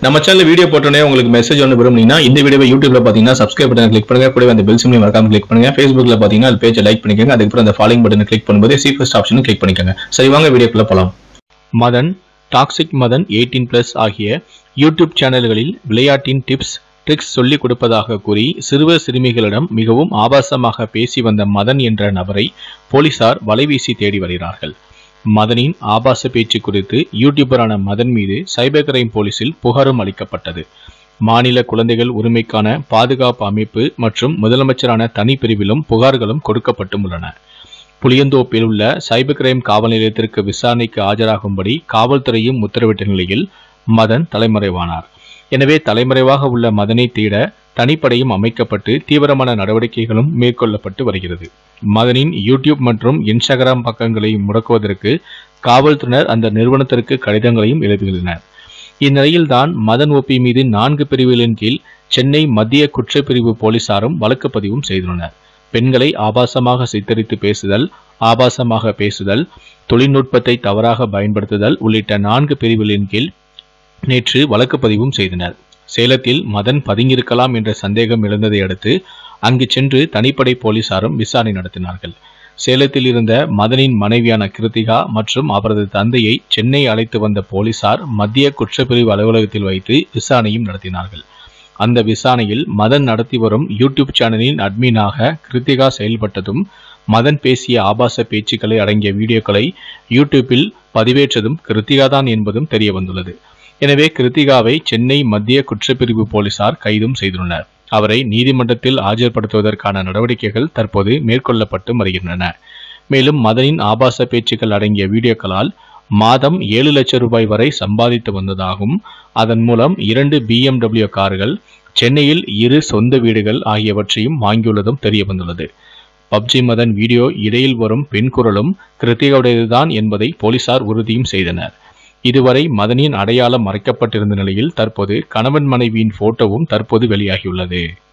நம்ம channel video போட்டோன்னே உங்களுக்கு மெசேஜ் ஒன்று விரும்புனீங்கன்னா இந்த வீடியோவை யூடியூப்ல பார்த்தீங்கன்னா சப்ஸ்கிரைப் பட்டன் கிளிக் பண்ணுங்க கூடவே அந்த பெல் சிம்லையும் மறக்காம கிளிக் பண்ணுங்க ஃபேஸ்புக்ல பார்த்தீங்கன்னா அது பேஜை லைக் பண்ணிக்கோங்க அதுக்கப்புறம் அந்த ஃபாலோயிங் பட்டனை கிளிக் பண்ணும்போது சி ஃபர்ஸ்ட் ஆப்ஷனும் கிளிக் பண்ணிக்கோங்க சரி வாங்க வீடியோக்குள்ள போலாம் Madan toxic Madan eighteen plus ஆகிய யூடியூப் சேனல்களில் விளையாட்டின் டிப்ஸ் ட்ரிக்ஸ் சொல்லிக் கொடுப்பதாக கூறி சிறுவர் சிறுமிகளிடம் மிகவும் ஆபாசமாக பேசி வந்த மதன் என்ற நபரை போலீசார் வலைவீசி தேடி வருகிறார்கள் மதனின் ஆபாச பேச்சு குறித்து யூடியூபரான மதன் மீது சைபர் கிரைம் போலீசில் புகாரும் அளிக்கப்பட்டது மாநில குழந்தைகள் உரிமைக்கான பாதுகாப்பு அமைப்பு மற்றும் முதலமைச்சரான தனிப்பிரிவிலும் புகார்களும் கொடுக்கப்பட்டும் உள்ளன புளியந்தோப்பில் உள்ள சைபர் கிரைம் காவல் நிலையத்திற்கு விசாரணைக்கு ஆஜராகும்படி காவல்துறையும் உத்தரவிட்ட நிலையில் மதன் தலைமறைவானார் எனவே தலைமறைவாக உள்ள மதனை தேட தனிப்படையும் அமைக்கப்பட்டு தீவிரமான நடவடிக்கைகளும் மேற்கொள்ளப்பட்டு வருகிறது மதனின் யூடியூப் மற்றும் இன்ஸ்டாகிராம் பக்கங்களை முடக்குவதற்கு காவல்துறையினர் அந்த நிறுவனத்திற்கு கடிதங்களையும் எழுதியுள்ளனர் இந்நிலையில்தான் மதன் ஓபி மீது நான்கு பிரிவுகளின் கீழ் சென்னை மத்திய குற்றப்பிரிவு போலீசாரும் வழக்கு பதிவும் செய்துள்ளனர் பெண்களை ஆபாசமாக சித்தரித்து பேசுதல் ஆபாசமாக பேசுதல் தொழில்நுட்பத்தை தவறாக பயன்படுத்துதல் உள்ளிட்ட நான்கு பிரிவுகளின் கீழ் நேற்று வழக்கு பதிவும் செய்தனர் சேலத்தில் மதன் பதுங்கியிருக்கலாம் என்ற சந்தேகம் எழுந்ததை அடுத்து அங்கு சென்று தனிப்படை போலீசாரும் விசாரணை நடத்தினார்கள் சேலத்தில் இருந்த மதனின் மனைவியான கிருத்திகா மற்றும் அவரது தந்தையை சென்னை அழைத்து வந்த போலீசார் மத்திய குற்றப்பிரிவு அலுவலகத்தில் வைத்து விசாரணையும் நடத்தினார்கள் அந்த விசாரணையில் மதன் நடத்தி வரும் யூடியூப் சேனலின் அட்மினாக கிருத்திகா செயல்பட்டதும் மதன் பேசிய ஆபாச பேச்சுக்களை அடங்கிய வீடியோக்களை யூடியூப்பில் பதிவேற்றதும் கிருத்திகா தான் என்பதும் தெரிய வந்துள்ளது எனவே கிருத்திகாவை சென்னை மத்திய குற்றப்பிரிவு போலீசார் கைதும் செய்துள்ளனர் அவரை நீதிமன்றத்தில் ஆஜர்படுத்துவதற்கான நடவடிக்கைகள் தற்போது மேற்கொள்ளப்பட்டு வருகின்றன மேலும் மதனின் ஆபாச பேச்சுக்கள் அடங்கிய வீடியோக்களால் மாதம் ஏழு லட்சம் ரூபாய் வரை சம்பாதித்து வந்ததாகவும் அதன் மூலம் இரண்டு பிஎம்டபிள்யூ கார்கள் சென்னையில் இரு சொந்த வீடுகள் ஆகியவற்றையும் வாங்கியுள்ளதும் தெரிய வந்துள்ளது பப்ஜி மதன் வீடியோ இடையில் வரும் பெண் குரலும் கிருத்திகாவுடையதுதான் என்பதை போலீசார் உறுதியும் செய்தனர் இதுவரை மதனின் அடையாளம் மறைக்கப்பட்டிருந்த நிலையில் தற்போது கணவன் மனைவியின் போட்டோவும் தற்போது வெளியாகியுள்ளது